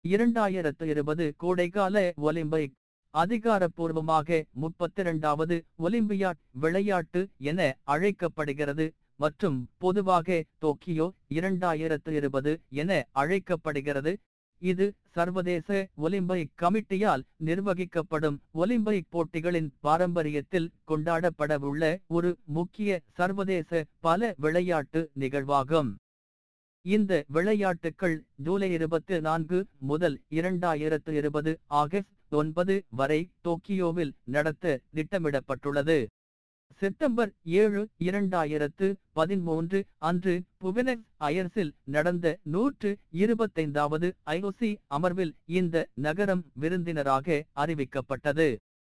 இரண்டாயிரத்து இருபது கோடைகால ஒலிம்பிக் அதிகாரப்பூர்வமாக முப்பத்திரண்டாவது ஒலிம்பியாட் விளையாட்டு என அழைக்கப்படுகிறது மற்றும் பொதுவாக டோக்கியோ இரண்டாயிரத்து இருபது என அழைக்கப்படுகிறது இது சர்வதேச ஒலிம்பிக் கமிட்டியால் நிர்வகிக்கப்படும் ஒலிம்பிக் போட்டிகளின் பாரம்பரியத்தில் கொண்டாடப்படவுள்ள ஒரு முக்கிய சர்வதேச பல விளையாட்டு நிகழ்வாகும் இந்த விளையாட்டுக்கள் ஜூலை இருபத்தி நான்கு முதல் இரண்டாயிரத்து இருபது ஆகஸ்ட் ஒன்பது வரை டோக்கியோவில் நடத்த திட்டமிடப்பட்டுள்ளது செப்டம்பர் ஏழு இரண்டாயிரத்து பதிமூன்று அன்று புவனஸ் அயர்ஸில் நடந்த நூற்று இருபத்தைந்தாவது ஐஓசி அமர்வில் இந்த நகரம் விருந்தினராக அறிவிக்கப்பட்டது